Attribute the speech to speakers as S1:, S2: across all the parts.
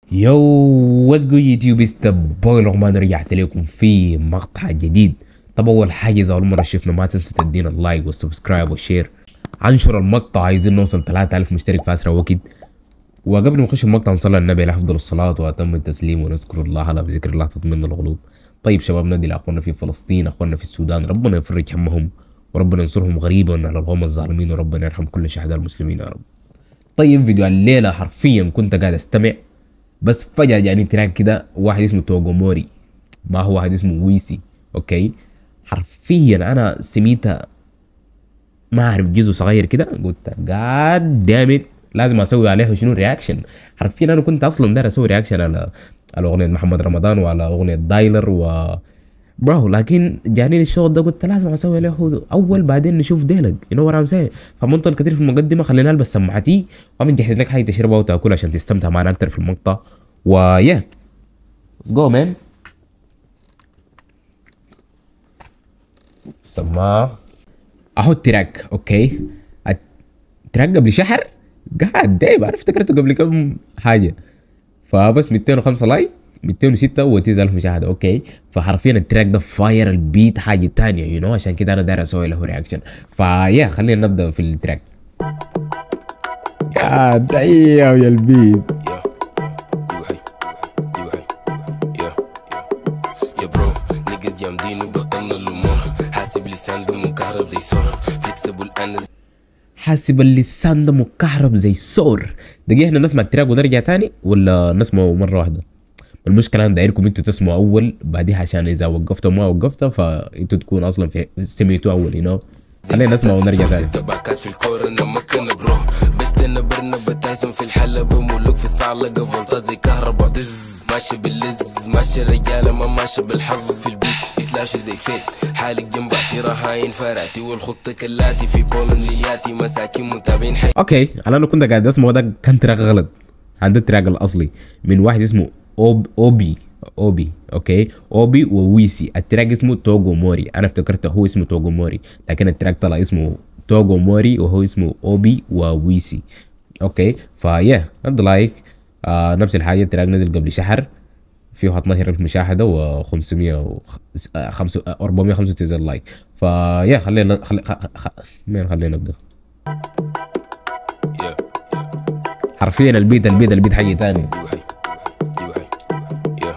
S1: يو واتس جو يوتيوب بوي لغمان رجعت لكم في مقطع جديد طب اول حاجه اذا اول مره شفنا ما تنسى تدينا اللايك والسبسكرايب والشير انشر المقطع عايزين نوصل 3000 مشترك في اسرع وقت وقبل ما نخش المقطع نصلي على النبي عليه افضل الصلاه واتم التسليم ونذكر الله على بذكر الله تطمئن القلوب طيب شباب ندي لاخواننا في فلسطين اخواننا في السودان ربنا يفرج همهم وربنا ينصرهم غريبا على القوم الظالمين وربنا يرحم كل شهداء المسلمين يا رب طيب فيديو الليله حرفيا كنت قاعد استمع بس فجأة جاني تراك كده واحد اسمه توغوموري ما هو واحد اسمه ويسي اوكي حرفيا انا سميتها ما اعرف جزء صغير كده قلت جاد دامت لازم اسوي عليه شنو رياكشن حرفيا انا كنت اصلا داير اسوي رياكشن على على اغنيه محمد رمضان وعلى اغنيه دايلر و برو لكن جاني الشغل ده قلت لازم اسوي له اول بعدين نشوف ديلك يو نو وات ام فمنطل كتير في المقدمه خلينا البس سماعتي ومجهز لك حاجه تشربها وتاكلها عشان تستمتع معنا اكتر في المقطع ويا ليتس جو مان سماعه اهو التراك اوكي التراك قبل شهر قاعد دايب انا افتكرته قبل كم حاجه فبس 205 لايك 206 وتيز الف مشاهده اوكي فحرفيا التراك ده فاير البيت حاجه تانية يو you know عشان كده انا داير اسوي له رياكشن فيا خلينا نبدا في التراك يا دايم يا البيت
S2: يا برو نيجز جامدين وبطلنا الامور حاسب لسان دم مكهرب زي سور فليكسبل انا
S1: حاسب اللسان ده مكهرب زي السور دقيقة احنا نسمع التراك ونرجع تاني ولا نسمعه مرة واحدة المشكلة انا دايركم انتوا تسمعوا اول بعديها عشان اذا وقفتوا ما وقفتوا فانتوا تكون اصلا في سمعتوا اول يو نو خلينا نسمع ونرجع تاني
S2: تبعكات في الكورة انا مكنا برو بست انا برنا بتايسون في الحلبة ملوك في الصعلقة فولتات زي كهربا دز ماشي باللز ماشي الرجالة ما ماشي بالحظ في البيت يتلاشوا زي فيت حالك جنباتي رهاين فراتي والخطة كلاتي في بولونياتي مساكين متابعين حي
S1: اوكي انا انا كنت قاعد اسمع ده كان تراك غلط عند التراك الاصلي من واحد اسمه أوب اوبي اوبي اوكي اوبي وويسي التراك اسمه توغو موري انا افتكرته هو اسمه توغو موري لكن التراك طلع اسمه توغو موري وهو اسمه اوبي وويسي اوكي فيا اد لايك آه نفس الحاجه التراك نزل قبل شهر فيه 12000 مشاهده و 500 495 لايك فيا خلينا خلي خ... مين خلينا نبدا
S2: يا
S1: حرفيا البيت البيت البيت حاجه تاني
S2: يوهي يوهي يا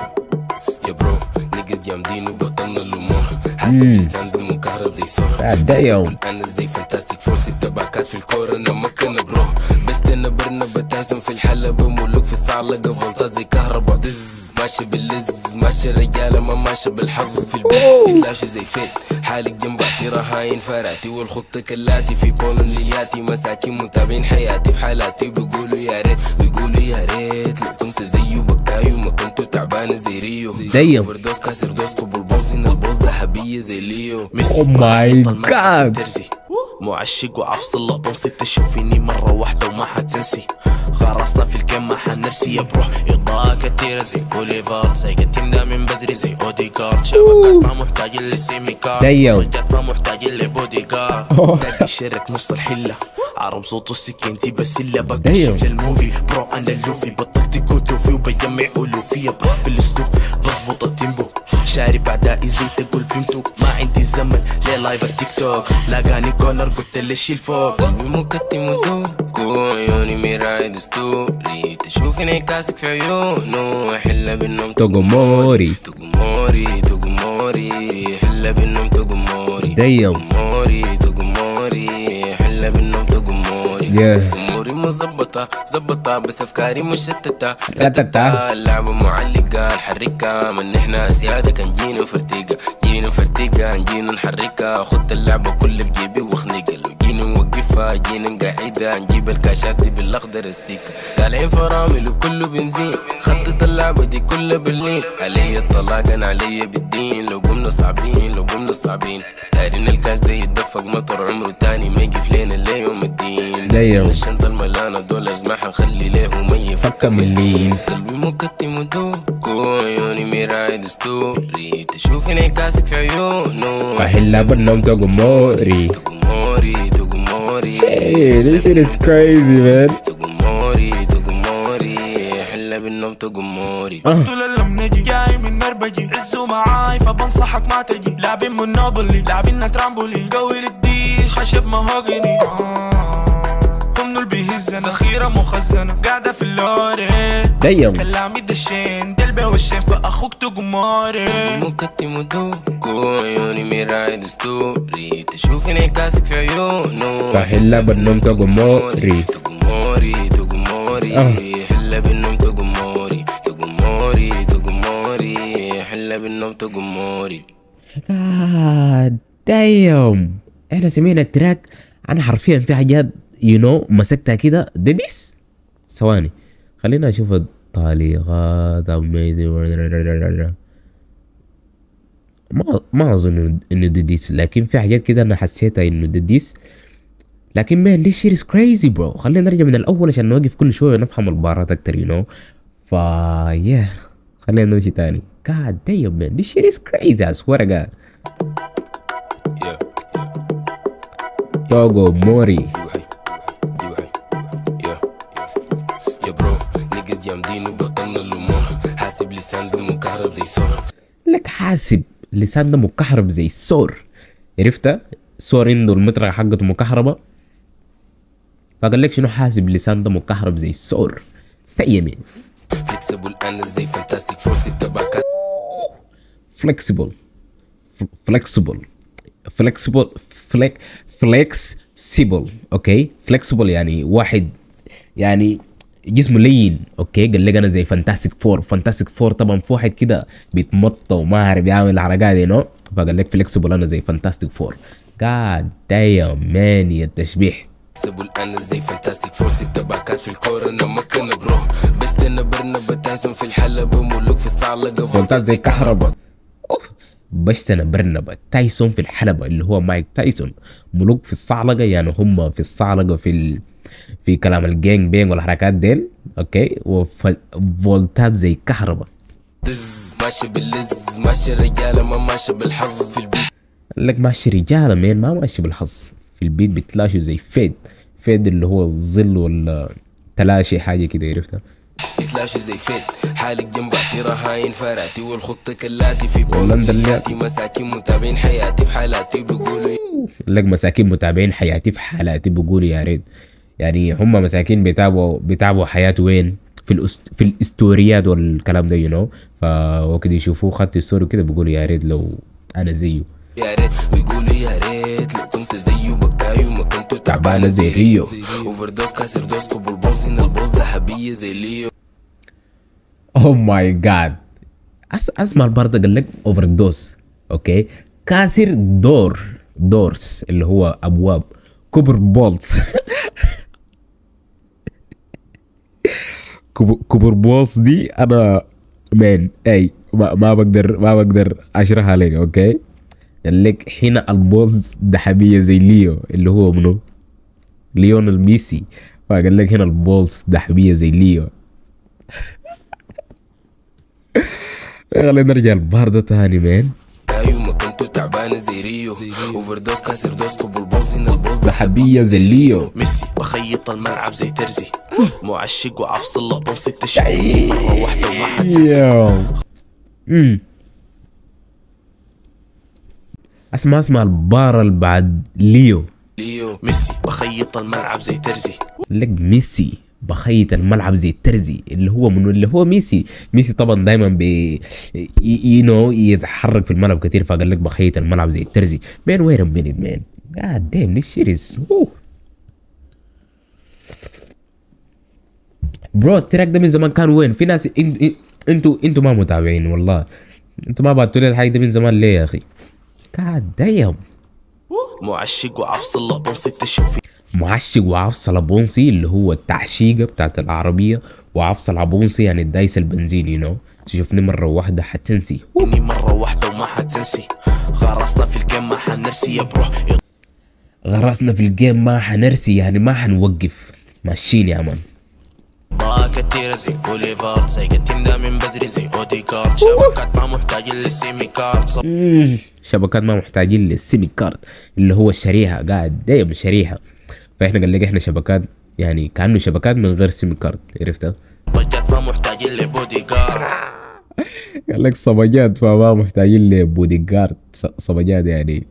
S2: يا برو نيجز جامدين وبطلنا الامور حاسب لسان دم مكهرب زي سور
S1: God damn.
S2: انا زي فانتاستيك فورس تبعكات في الكورة انا مكنا برو بست انا برنا بتايسون في الحلبة ملوك في الصعلقة فولتات زي كهربا دز ماشي باللز ماشي الرجالة ما ماشي بالحظ في البيت يتلاشوا زي فيت حالك جنباتي رهاين فراتي والخطة كلاتي في بولون لياتي مساكين متابعين حياتي في حالاتي بيقولوا يا ريت بيقولوا يا ريت لو كنت زيه بكايو ما كنت تعبان زي ريو
S1: Damn.
S2: اوفردوز كاسر دوز قبل بوز هنا البوز ده حبية زي ليو
S1: Oh my God.
S3: ترزي معشق وعفص الله بنصي تشوفيني مرة واحدة وما حتنسي خرصنا في الكم ما حنرسي يا بروح يضاء كتير زي بوليفارد سايقتي ده من بدري زي اوديكارد شبكات ما محتاج اللي سيمي كارد
S1: Damn.
S3: رجعت ما محتاج اللي بودي جارد تلاقي الشرك نص الحلة عرب صوته سكينتي بس اللي بكشف
S1: Damn.
S3: للموفي برو انا اللوفي بطقتك وتوفي وبجمع الوفية بروح في الاسلوب بظبط التيمبو شارب اعدائي زي تقول فهمتوا ما عندي زمن ليه لايف التيك توك لاقاني كونر قلت له شيل فوق
S2: قلبي مكتم ودوكو عيوني مراية دستوري تشوفني كاسك في عيونه حلة بالنوم
S1: توغوموري.
S2: توغوموري توغوموري حلة بالنوم توغوموري
S1: Damn.
S2: توغوموري توغوموري حلة بالنوم توغوموري
S1: Yeah.
S2: اموري مظبطة زبطة بس افكاري مشتتة
S1: رتتا.
S2: اللعبة معلقة نحركها من احنا زيادة كان جينا فرتيقة جينا فرتيقة جينا نحركها خدت اللعبة كل في جيبي واخنقها لو جينا نوقفها جينا نقعدها نجيب الكاشات دي بالاخضر استيكة طالعين فرامل وكله بنزين خطت اللعبة دي كلها بالليل علي الطلاق انا علي بالدين لو قمنا صعبين لو قمنا صعبين دايرين الكاش ده يتدفق مطر عمره تاني ما يقف لينا ليوم الدين
S1: دايم.
S2: الشنطة الملانة دولارز ما حنخلي ليه مي
S1: فكة من لين
S2: قلبي مكتم ودوكو عيوني مراية دستوري تشوفني كاسك في عيونه
S1: فهلا بالنوم توغوموري
S2: توغوموري توغوموري
S1: Hey, this shit is crazy man
S2: توغوموري توغوموري حلة بالنوم بالنوم تقموري
S1: آه.
S3: طول لم نجي جاي من نربجي عزوا معاي فبنصحك ما تجي لاعبين مونوبولي لاعبين ترامبولي قوي للديش خشب مهوجني آه. هم دول بيهزنا ذخيرة مخزنة قاعدة في اللوري
S1: دايم
S3: كلامي دشين دلبي وشين فأخوك تقموري
S2: مكتم دوكو عيوني مراية دستوري تشوفني كاسك في عيونه
S1: فحلة بالنوم تقموري
S2: تقموري تقموري
S1: آه.
S2: حلة بالنوم تقموري تقموري تقموري حلة بالنوم تقموري
S1: God damn احنا سمعنا التراك انا حرفيا في حاجات يو you نو know, مسكتها كده ديديس ثواني خلينا اشوف التعليقات amazing. ما ما اظن انه ديديس لكن في حاجات كده انا حسيتها انه ديديس لكن مان this shit is crazy bro خلينا نرجع من الاول عشان نوقف كل شويه ونفهم البارات اكتر you know فا yeah خلينا نمشي تاني god damn man this shit is crazy I swear to god
S2: Yeah,
S1: توغو موري
S2: يوحي يوحي يا يا برو نيجز جامدين وبطلنا الامور حاسب لسان دمه كهرب زي سور
S1: لك حاسب لسان ده مكهرب زي السور عرفتها سور عنده المطرقة حقته مكهربة فقال لك شنو حاسب لسان ده مكهرب زي السور تيمين
S2: فليكسبل انا زي فانتاستيك فورس التبعكات
S1: فلكسبل فلكسبل فلكسبل فلك فلكسبل اوكي فلكسبل يعني واحد يعني جسمه لين اوكي قال لك انا زي فانتاستيك فور فانتاستيك فور طبعا في واحد كده بيتمطى وما عارف يعمل الحركات دي نو فقال لك فلكسبل انا زي فانتاستيك فور جاد دايم مان يا التشبيح
S2: فليكسبل انا زي فانتاستيك فورس التبعكات في الكورة انا مكن برو بس انا برنب تايسون في الحلبة ملوك في الصعلقة
S1: فولتات زي كهرباء أوه. بشتنا برنبا تايسون في الحلبة اللي هو مايك تايسون ملوك في الصعلقة يعني هم في الصعلقة في ال... في كلام الجينج بينج والحركات ديل اوكي وفولتات زي كهرباء
S2: دز ماشي باللز ماشي رجالة ما ماشي بالحظ في البيت
S1: قال لك ماشي رجالة مين ما ماشي بالحظ في البيت بتلاشوا زي فيد فيد اللي هو الظل ولا تلاشي حاجة كده عرفتها
S2: يتلاشوا زي فيت حالك جنباتي رهاين فراتي والخطة كلاتي في
S1: والله
S2: بولاتي
S1: مدلعتي.
S2: مساكين متابعين حياتي في حالاتي بيقولوا
S1: قال لك مساكين متابعين حياتي في حالاتي بيقولوا يا ريت يعني هم مساكين بيتابعوا بيتابعوا حياته وين في الأست... في الاستوريات والكلام ده يو نو فوقت يشوفوه خط الصورة كده بيقولوا يا ريت لو انا زيه
S2: يا ريت ويقولوا يا ريت لو كنت زيه بكاي وما كنت
S1: تعبانة زي ريو.
S2: اوفر دوز كاسر دوز كوب البوز هنا البوز ده حبية زي ليو
S1: اوه ماي جاد أس... اسمع البار ده قال لك اوفر دوز اوكي كاسر دور دورز اللي هو ابواب كبر بولز كبر كبر بولز دي انا مان اي ما, ما بقدر ما بقدر اشرحها لك اوكي قال لك هنا البولز ذهبيه زي ليو اللي هو منو ليونel ميسي فقال لك هنا البولز ذهبيه زي ليو خلينا نرجع البار ده تاني مان
S2: بكاي وما كنت تعبانة زي ريو اوفر دوز كاسر دوز كوب البوز هنا البوز ده
S1: ذهبيه زي ليو
S3: ميسي بخيط الملعب زي ترزي معشق وعفصل بنص التشوي مرة واحدة وما حتنسى
S1: يو امم اسمع اسمع البار اللي بعد ليو
S2: ليو
S3: ميسي بخيط الملعب زي ترزي
S1: لك ميسي بخيط الملعب زي الترزي اللي هو منو اللي هو ميسي ميسي طبعا دايما بي يو نو يتحرك في الملعب كتير فقال لك بخيط الملعب زي الترزي مان وير مينيت مان God damn this shit is برو التراك ده من زمان كان وين في ناس إن- إن- انتوا انتوا ما متابعين والله انتوا ما بعتوا لي الحاجه دي من زمان ليه يا اخي God damn
S3: معشق وعفصل بنص التشوي
S1: معشق وعفصة لابونسي اللي هو التعشيقة بتاعت العربية وعفصة لابونسي يعني الدايس البنزين يو نو تشوفني مرة واحدة حتنسي
S3: إني مرة واحدة وما حتنسي غرسنا في الجيم ما حنرسي يا برو
S1: غرسنا في الجيم ما حنرسي يعني ما حنوقف ماشيين يا مان
S3: ضاع كتير زي بوليفارد سايق التيم ده من بدري زي اوديكارد شبكات ما محتاجين للسيمي كارد ص-
S1: مم. شبكات ما محتاجين للسيمي كارد اللي هو الشريحة قاعد دايما شريحة فاحنا قال لك احنا شبكات يعني كأنه شبكات من غير سيمي كارد عرفتها
S3: ضجات ما محتاجين محتاجين لبودي جارد
S1: قال لك صبجات فما محتاجين لبودي جارد ص- صبجات يعني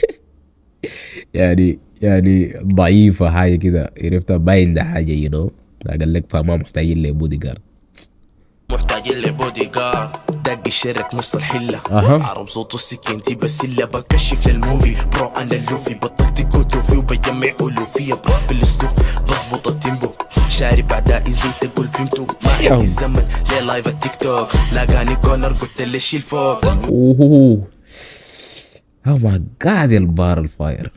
S1: يعني يعني ضعيفة حاجة كده عرفتها باين ده حاجة يو نو قال لك فما محتاجين لبودي جارد
S3: محتاجين لبودي جارد دق الشرك نص الحلة
S1: أها.
S3: عرب صوت السكينتي بس إلا بكشف للموفي برو أنا اللوفي بطقت كوتوفي وبجمع ألوفية برو في الأسلوب بظبط التيمبو شارب أعدائي زي تقول فهمتوا ما
S1: يوم.
S3: عندي الزمن ليه لايف التيك توك لاقاني كونر قلت له شيل فوق
S1: اوه او ماي جاد البار الفاير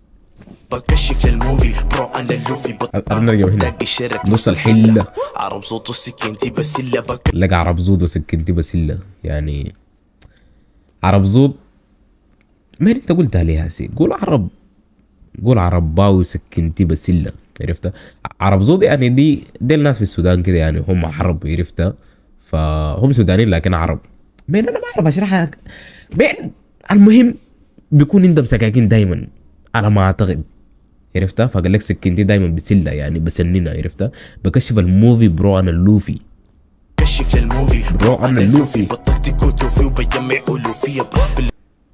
S3: بكشف للموفي برو انا اللوفي بط
S1: أنا نرجع هنا.
S3: دق الشرك
S1: نص الحلة.
S3: عرب صوت السكينتي بس إلا بك
S1: لقى عرب زود وسكنتي بسلة يعني عرب زود ما انت قلتها لي هسي قول عرب قول عرب باوي سكنتي بسلة عرفتها عرب زود يعني دي دي الناس في السودان كده يعني هم عرب عرفتها فهم سودانيين لكن عرب مين انا ما اعرف اشرحها لك مين المهم بيكون عندهم سكاكين دايما على ما اعتقد عرفتها فقال لك سكنتي دايما بسلة يعني بسنينها عرفتها بكشف الموفي برو انا اللوفي
S3: كشف للموفي
S1: برو أنا اللوفي.
S3: بطقت كوتوفي وبجمع ألوفية برو في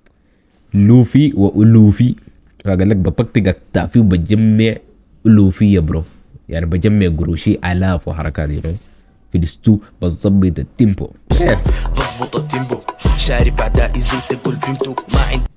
S1: لوفي والوفي فقال لك بطقطق التعفي وبجمع الوفيه برو يعني بجمع قروشي الاف وحركات يو في الستو بظبط التيمبو
S3: الأسلوب بظبط التيمبو شارب أعدائي زي تقول فهمتوا ما عندي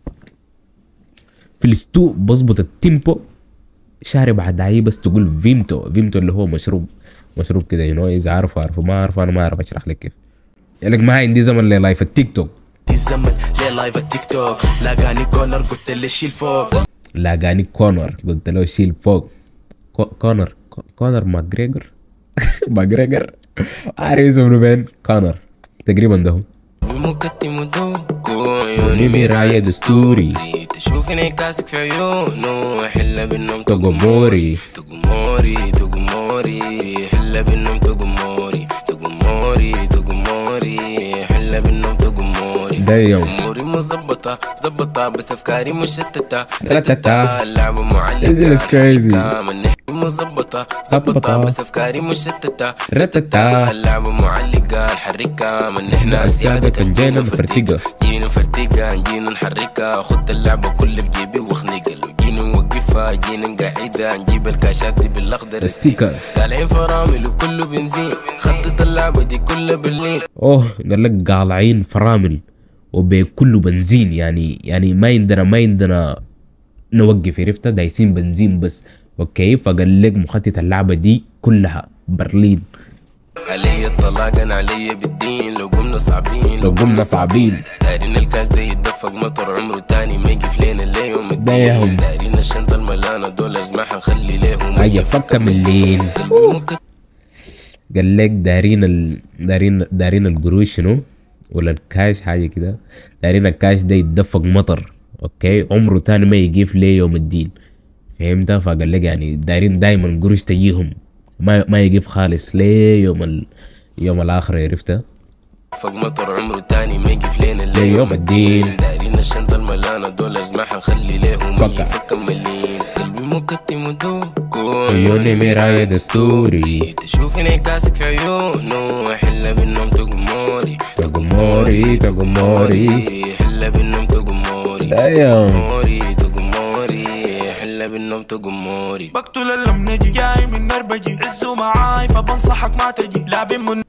S1: في الستو بظبط التيمبو شارب عداي بس تقول فيمتو فيمتو اللي هو مشروب مشروب كده يو نو اذا عارفه عارفه ما عارفه انا ما اعرف اشرح لك كيف يعني لك ما عندي زمن للايف التيك توك
S3: الزمن ليه لايف التيك توك لاقاني كونر قلت له شيل فوق
S1: لاقاني كونر قلت له شيل فوق كو- كونر كو- كونر ماجريجر ماجريجر عارف اسمه منو بين كونر تقريبا ده هو
S2: بمقدم دوكو
S1: عيوني مراية دستوري.
S2: تشوفني كاسك في عيونه حلة بالنوم
S1: تقموري.
S2: تقموري تقموري حلة بالنوم تقموري تقموري تقموري حلة بالنوم تقموري
S1: ده يوم
S2: اموري مظبطة زبطة بس افكاري مشتتة
S1: رتتا.
S2: اللعبة
S1: This
S2: معلقة
S1: is crazy.
S2: الحركة من ناحية مظبطة
S1: زبطة.
S2: زبطة بس افكاري مشتتة
S1: رتتا.
S2: اللعبة معلقة الحركة من احنا زيادة كان جينا نفرتقة جينا نفرتقة جينا نحركها خدت اللعبة كل في جيبي واخنقها لو جينا نوقفها جينا نقعدها نجيب الكاشات دي بالاخضر
S1: ستيكر.
S2: طالعين فرامل وكله بنزين خطت اللعبة دي كلها بالليل
S1: اوه قال لك قالعين فرامل وبكله بنزين يعني يعني ما عندنا ما عندنا نوقف عرفتها دايسين بنزين بس اوكي فقال لك مخطط اللعبه دي كلها برلين
S2: علي الطلاق انا علي بالدين لو قمنا صعبين
S1: لو قمنا صعبين
S2: دايرين الكاش ده يتدفق مطر عمره تاني ما يقف لينا ليوم
S1: دايهم.
S2: الدين دايرين الشنطة الملانة دولارز ما حنخلي ليهم
S1: هيا فكة من اللين
S2: قلبي ممكن
S1: قال لك دارين ال... دارين دارين القروش شنو ولا الكاش حاجه كده دارين الكاش ده يتدفق مطر اوكي عمره تاني ما يقيف ليه يوم الدين فهمت فقال لك يعني دارين دايما قروش تجيهم ما ما يقيف خالص ليه يوم ال... يوم الاخر عرفتها
S2: فوق مطر عمره تاني ما يقف لينا
S1: ليوم
S2: ليوم
S1: الدين.
S2: الدين دايرين الشنطة الملانة دولارز ما حنخلي ليهم
S1: فكة.
S2: يفك مليين قلبي مقدم ودوكو
S1: عيوني مراية دستوري.
S2: تشوفني كاسك في عيونه حلة بالنوم تقموري
S1: تقموري، تقموري.
S2: حلة بالنوم تقموري
S1: دايم.
S2: تقموري تقموري حلة بالنوم تقموري
S3: بقتل اللمنجي جاي من نربجي عزوا معاي فبنصحك ما تجي لاعبين من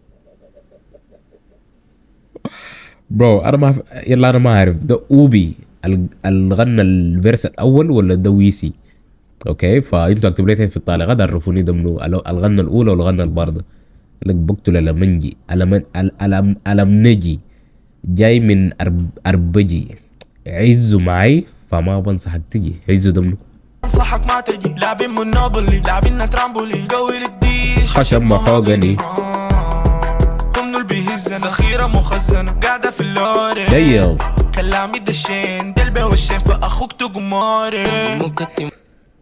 S1: برو انا ما ف- يلا انا ما اعرف ده اوبي ال- اللي غنى الفيرس الاول ولا ده ويسي اوكي فانتوا اكتبوا لي تحت في التعليقات عرفوني ده منو ال- الغنى الاولى ولا الغنى البارده لك بقتل المنجي ألم ألم ألمنجي جاي من أرب أربجي عزوا معي فما بنصحك تجي عزوا ده منو
S3: بنصحك ما تجي لاعبين من نابولي لاعبين ترامبولي قوي للديش
S1: خشب محوغني
S3: هم دول بيهزنا ذخيرة مخزنة قاعدة في اللوري
S1: دايم
S3: كلامي دشين دلبي وشين فأخوك تقماري
S2: مقدم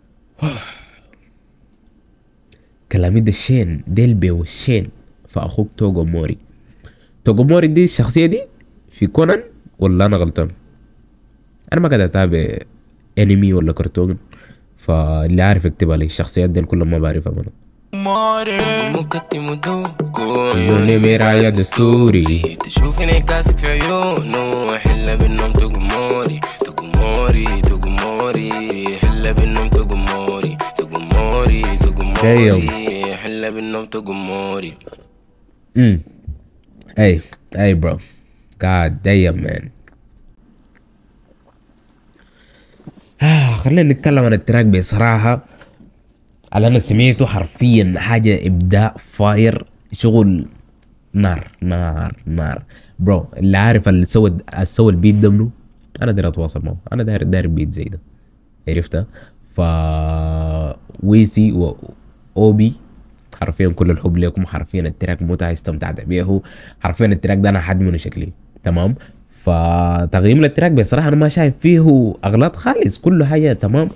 S1: كلامي ده الشين ديلبي والشين فاخوك توغو موري توغو موري دي الشخصية دي في كونان ولا انا غلطان انا ما قاعد اتابع انمي ولا كرتون فاللي عارف يكتبها لي الشخصيات دي كلها ما بعرفها انا
S3: ماري
S2: مكتم ودوكو
S1: عيوني مراية دستوري
S2: تشوفني كاسك في عيونه حلة بالنوم تقموري تقموري تقموري حلة بالنوم تقموري تقموري تقموري حلة بالنوم تقموري
S1: امم اي اي برو God damn man آه خلينا نتكلم عن التراك بصراحة اللي أنا سمعته حرفيا حاجة إبداع فاير شغل نار نار نار برو اللي عارف اللي سوى اللي سوى البيت ده منو أنا داير أتواصل معه أنا داير داير بيت زي ده عرفتها ف ويسي وأوبي حرفيا كل الحب لكم حرفيا التراك متعة استمتعت بيه حرفيا التراك ده انا حدمنه شكلي تمام فتقييم التراك بصراحة انا ما شايف فيه اغلاط خالص كله حاجة تمام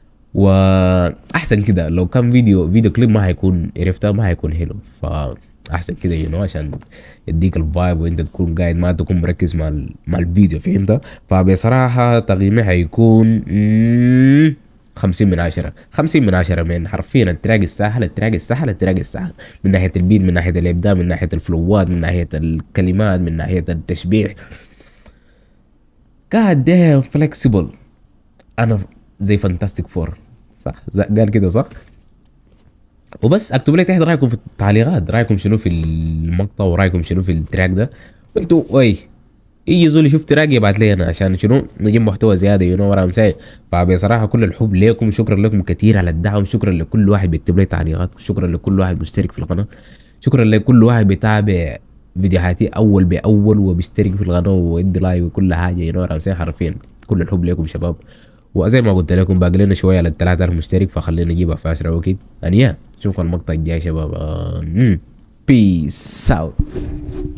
S1: واحسن كده لو كان فيديو فيديو كليب ما هيكون عرفتها ما هيكون حلو فاحسن كده يو نو عشان يديك الفايب وانت تكون قاعد ما تكون مركز مع ال- مع الفيديو فهمت فبصراحة تقييمي هيكون مم، خمسين من عشرة خمسين من عشرة من حرفيا التراك يستاهل التراك يستاهل التراك يستاهل من ناحية البيت من ناحية الإبداع من ناحية الفلوات من ناحية الكلمات من ناحية التشبيح God damn flexible أنا زي فانتاستيك فور صح زي- قال كده صح وبس اكتبوا لي تحت رايكم في التعليقات رايكم شنو في المقطع ورايكم شنو في التراك ده وانتوا وي يجي زول يشوف تراك يبعت لي انا عشان شنو نجيب محتوى زياده يو نو وات ام فبصراحه كل الحب ليكم شكرا لكم كثير على الدعم شكرا لكل واحد بيكتب لي تعليقات شكرا لكل واحد مشترك في القناه شكرا لكل واحد بيتابع فيديوهاتي اول باول وبيشترك في القناه ويدي لايك وكل حاجه يو نو وات ام حرفيا كل الحب لكم شباب وزي ما قلت لكم باقي لنا شويه على 3000 مشترك فخلينا نجيبها في اسرع وقت انيا نشوفكم المقطع الجاي شباب بيس اوت